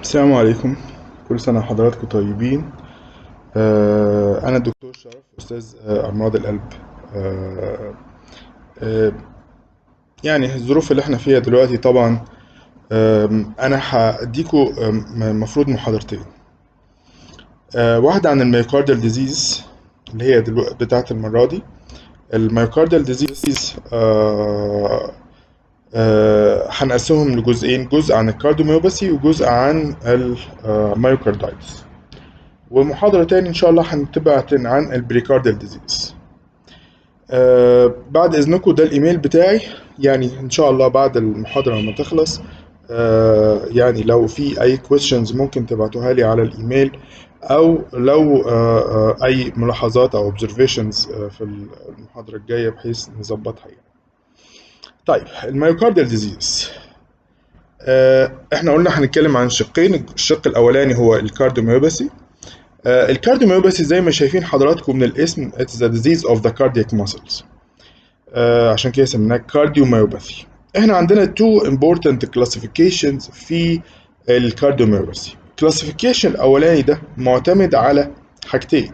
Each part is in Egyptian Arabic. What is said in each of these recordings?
السلام عليكم كل سنة وحضراتكم طيبين آه، أنا الدكتور شرف أستاذ آه، أمراض القلب آه، آه، يعني الظروف اللي احنا فيها دلوقتي طبعا آم، أنا هأديكوا المفروض محاضرتين آه، واحدة عن الميوكارديال ديزيز اللي هي دلوقتي بتاعت المرة دي الميوكارديال ديزيز آه، آه، هنقسمهم لجزئين جزء عن الكارديوميوباثي وجزء عن الميوكاردايتس ومحاضرة تاني إن شاء الله هنتبع عن البريكارديال ديزيز آه بعد إذنكم ده الإيميل بتاعي يعني إن شاء الله بعد المحاضرة لما تخلص آه يعني لو في أي questions ممكن تبعتوها لي على الإيميل أو لو آه آه أي ملاحظات أو observations آه في المحاضرة الجاية بحيث نظبطها يعني. طيب الميوكارديال ديزيز آه احنا قلنا هنتكلم عن شقين الشق الاولاني هو الكارديوميوباثي آه الكارديوميوباثي زي ما شايفين حضراتكم من الاسم it's the disease of the cardiac muscles آه عشان كده سميناه كارديوميوباثي احنا عندنا two important classifications في الكارديوميوباثي الكلاسيفيكيشن الاولاني ده معتمد على حاجتين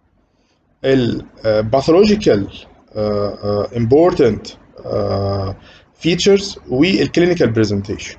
الباثولوجيكال important features والكلينيكال برزنتيشن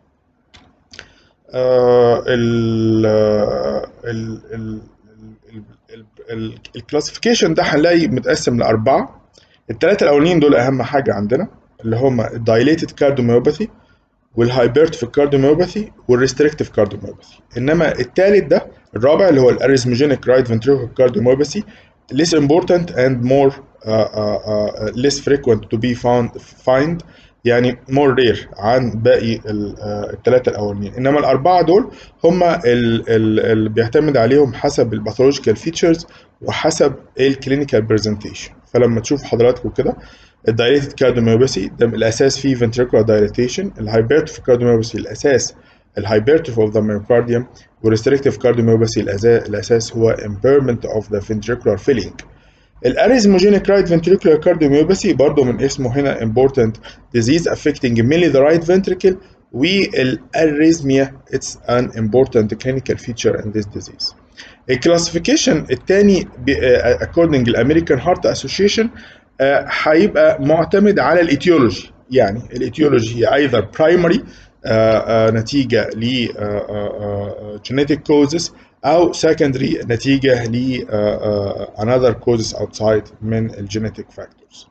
الكلاسيفيكيشن ده هنلاقي متقسم لأربعة الثلاثة الأولانيين دول أهم حاجة عندنا اللي هما الدايليتد كارديوميوباثي والهايبرتيف كارديوميوباثي والريستريكتيف كارديوميوباثي انما الثالث ده الرابع اللي هو الاريزموجينيك رايت فنتريكولار كارديوميوباثي less important and more uh, uh, uh, less frequent to be found find يعني more rare عن باقي الثلاثة الأولانيين إنما الأربعة دول هم اللي بيعتمد عليهم حسب الباثولوجيكال فيتشرز وحسب الكلينيكال برزنتيشن فلما تشوف حضراتكم كده الدايليتد كارديوميوباثي ده الأساس فيه ventricular dilatation الهايبرتيف كارديوميوباثي الأساس الهايبرتيف of the myocardium والريستريكتيف كارديوميوباثي الأساس هو impairment of the ventricular filling الاريزموجينيك رايت ventricular cardiomyopathy برضه من اسمه هنا important disease affecting mainly the right ventricle والاريزميا it's an important clinical feature in this disease. الكلاسيفيكيشن الثاني according الامريكان هارت اسوشيشن هيبقى معتمد على الايتيولوجي يعني الايتيولوجي هي either primary uh, uh, نتيجه ل uh, genetic causes او secondary نتيجه ل another causes outside من الجينيتك فاكتورز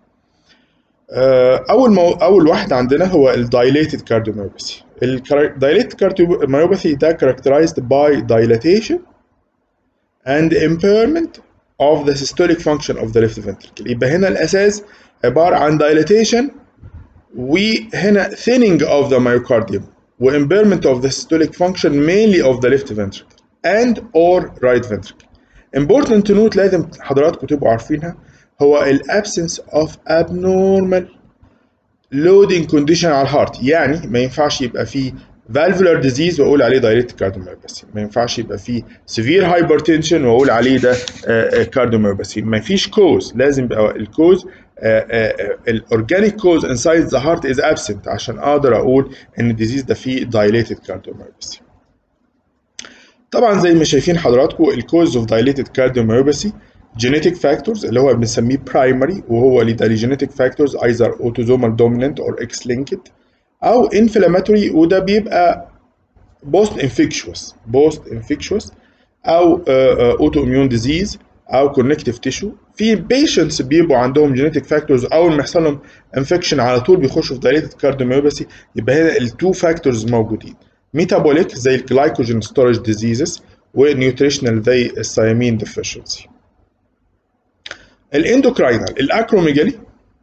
اول مو... اول واحد عندنا هو الدايليتد كارديوميوباثي الدايليتد كارديوميوباثي ده characterized by dilatation and impairment of the systolic function of the left ventricle يبقى هنا الاساس عباره عن dilatation وهنا thinning of the myocardium و impairment of the systolic function mainly of the left ventricle and or right ventricle. Important to note لازم حضراتكم تبقوا عارفينها هو ال absence of abnormal loading condition على الهارت يعني ما ينفعش يبقى فيه valvular disease واقول عليه dilated cardiomyopathy ما ينفعش يبقى فيه severe hypertension واقول عليه ده cardiomyopathy ما فيش cause لازم يبقى الكوز الاورجانيك كوز inside the heart is absent عشان اقدر اقول ان الديزيز ده فيه dilated cardiomyopathy طبعا زي ما شايفين حضراتكم الكوز اوف دايليتد كارديوميوباثي genetic factors اللي هو بنسميه primary وهو ليه genetic factors either autosomal dominant or X-linked او inflammatory وده بيبقى post infectious post infectious او uh, uh, autoimmune disease او connective tissue في patients بيبقوا عندهم genetic factors اول ما يحصل لهم infection على طول بيخشوا في dilated cardiomyopathy يبقى هنا التو factors موجودين ميتابوليك زي الجلايكوجين ستورج ديزيزز ونيوتريشنال زي الثيامين ديفيشنسي الاندوكراينال الاكروميجالي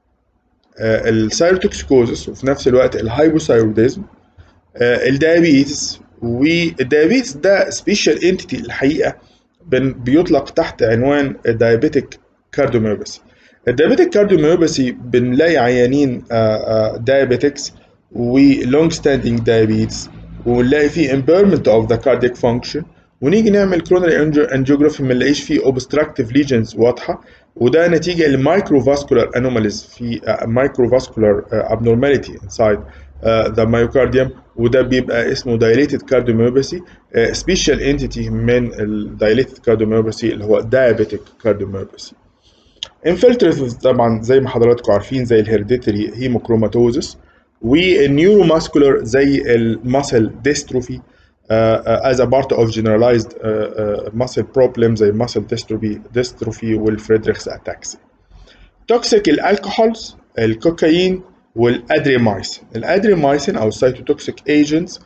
آه السيروتوكسيكوزس وفي نفس الوقت الهايبوثايروديزم آه الديابيتس والديابيتس ده سبيشال انتيتي الحقيقه بيطلق تحت عنوان دايابيتيك كارديوميوباثي الدايابيتيك كارديوميوباثي بنلاقي عيانين دايابيتكس ولونج ستاندينج دايابيتس ونلاقي فيه impairment of the cardiac function ونيجي نعمل coronary angiography ما نلاقيش فيه obstructive lesions واضحه وده نتيجه لمايكروفاسكولار anomalies في microvascular abnormality inside ذا مايوكارديوم وده بيبقى اسمه dilated cardiomyopathy سبيشال انتيتي من ال dilated cardiomyopathy اللي هو diabetic cardiomyopathy انفلتريتيف طبعا زي ما حضراتكم عارفين زي الهيرديتري هيموكروماتوزس والنيوروماسكولار زي المسل ديستروفي as a part of generalized uh, uh, muscle problem زي muscle dystrophy dystrophy والفريدريكس اتاكسي توكسيك الالكحولز الكوكايين والادريمايسين الادريمايسين او السيتوتوكسيك ايجنتس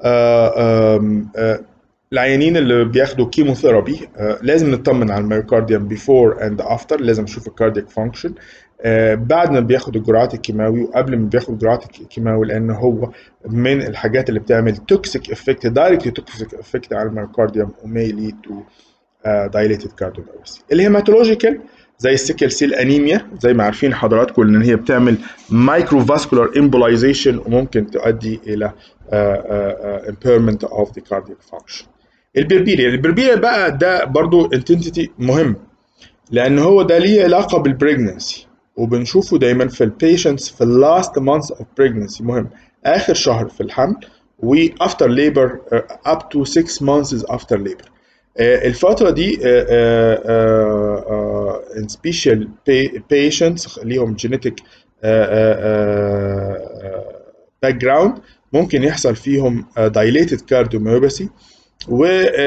العيانين اللي بياخدوا كيموثيرابي uh, لازم نطمن على الميوكارديوم بيفور اند افتر لازم نشوف الكاردياك فانكشن بعد ما بياخد الجرعات الكيماوي وقبل ما بياخد الجرعات الكيماوي لان هو من الحاجات اللي بتعمل توكسيك افكت دايركت توكسيك افكت على الميوكارديوم وماي ليد تو دايليتد كارديوميوباثي الهيماتولوجيكال زي السيكل سيل انيميا زي ما عارفين حضراتكم ان هي بتعمل مايكرو فاسكولار امبولايزيشن وممكن تؤدي الى impairment of the cardiac function البربيريا البربيريا بقى ده برضو انتنتيتي مهم لان هو ده ليه علاقه بالبريجننسي وبنشوفه دايما في البيشنتس في اللاست مانث اوف بريجننسي مهم اخر شهر في الحمل وافتر ليبر اب تو 6 مانثس افتر ليبر الفتره دي ان سبيشال بيشنتس ليهم جينيتك باك جراوند ممكن يحصل فيهم dilated cardiomyopathy و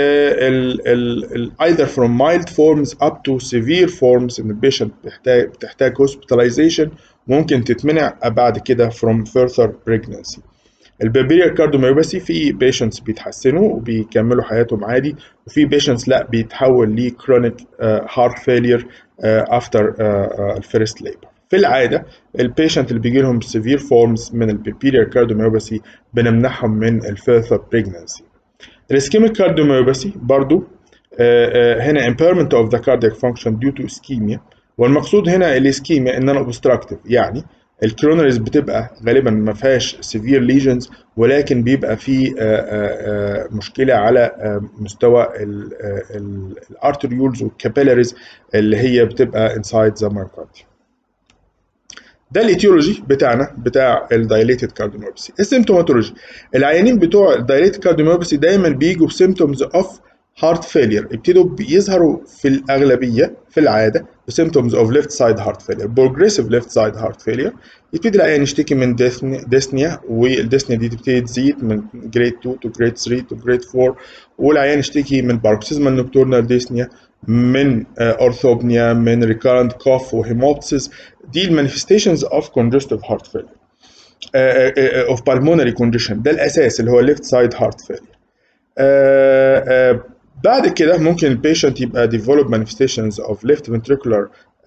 either from mild forms up to severe forms ان البيشنت بتحتاج بتحتاج hospitalization ممكن تتمنع بعد كده from further pregnancy. البربيريال كارديوميوباثي في بيشنتس بيتحسنوا وبيكملوا حياتهم عادي وفي بيشنتس لا بيتحول ل chronic heart failure after الفيرست ليبر. في العاده البيشنت اللي بيجي لهم severe forms من البربيريال كارديوميوباثي بنمنعهم من الفيرثر pregnancy. الاسكيميك كارديوميوباثي برضو هنا impairment of the cardiac function due to ischemia والمقصود هنا الاسكيميا ان انا obstructive يعني الكرونريز بتبقى غالبا ما فيهاش severe lesions ولكن بيبقى في مشكله على مستوى الارتريولز والكابيلاريز اللي هي بتبقى inside the myocardium ده الايتيولوجي بتاعنا بتاع الدايليتد كارديوميوباثي السيمتوماتولوجي العيانين بتوع الدايليتد كارديوميوباثي دايما بيجوا بسيمتومز اوف هارت فيلير ابتدوا بيظهروا في الاغلبيه في العاده بسيمتومز اوف ليفت سايد هارت فيلير بروجريسيف ليفت سايد هارت فيلير يبتدي العيان يشتكي من ديسنيا والديسنيا دي تبتدي تزيد من جريد 2 تو جريد 3 تو جريد 4 والعيان يشتكي من باروكسيزمال نوكتورنال ديسنيا من اورثوبنيا من ريكارنت كوف وهيموبسيس دي المانيفستيشنز اوف congestive heart failure اوف uh, pulmonary condition ده الاساس اللي هو left side heart failure uh, uh, بعد كده ممكن البيشنت يبقى develop manifestations of left ventricular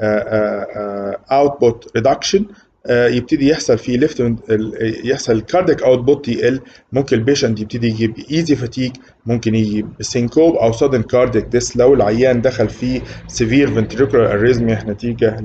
output reduction يبتدي يحصل فيه ليفت يحصل الكاردياك اوتبوت يقل ممكن البيشنت يبتدي يجيب ايزي فاتيك ممكن يجيب سينكوب او سادن كاردياك ديس لو العيان دخل في سيفير فنتريكولار اريزميا نتيجه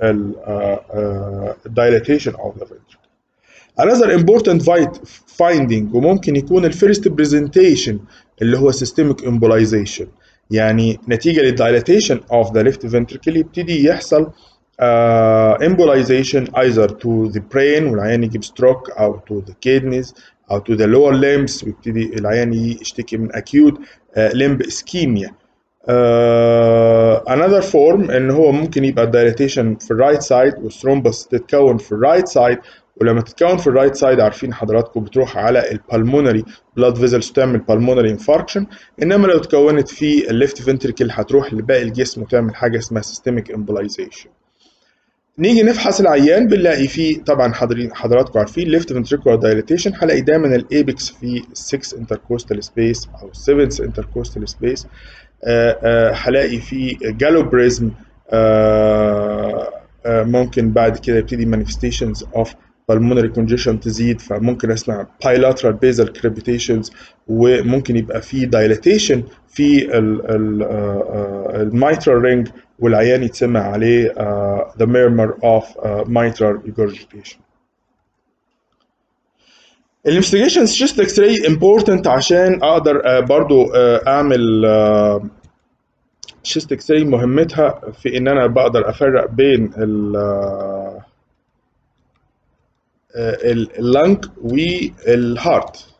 للدايلاتيشن اوف ذا ventricle. Another important finding وممكن يكون الفيرست برزنتيشن اللي هو systemic embolization يعني نتيجه للدايلاتيشن اوف ذا ليفت ventricle يبتدي يحصل uh, embolization either to the brain والعيان يجيب stroke أو to the kidneys أو to the lower limbs ويبتدي العيان يشتكي من acute uh, limb ischemia. Uh, another form ان هو ممكن يبقى dilatation في الرايت سايد والثرومبس تتكون في الرايت سايد ولما تتكون في الرايت سايد عارفين حضراتكم بتروح على البلمونري بلاد فيزلز تعمل بالمونري انفاركشن انما لو اتكونت في الليفت فنتريكل هتروح لباقي الجسم وتعمل حاجه اسمها سيستميك امبولايزيشن نيجي نفحص العيان بنلاقي فيه طبعا حضرين حضراتكم عارفين ليفت فنتريكولار دايليتيشن هلاقي دايما الايبكس في 6 انتركوستال سبيس او 7 انتركوستال سبيس هلاقي في جالوبريزم ممكن بعد كده يبتدي manifestations of pulmonary congestion تزيد فممكن اسمع bilateral basal crepitations وممكن يبقى في dilatation في الميترال رينج والعيان يتسمع عليه uh, the murmur of uh, mitral regurgitation. الانفستيجيشنز شيست اكس راي امبورتنت عشان اقدر uh, برضو uh, اعمل شيست اكس راي مهمتها في ان انا بقدر افرق بين ال اللنج والهارت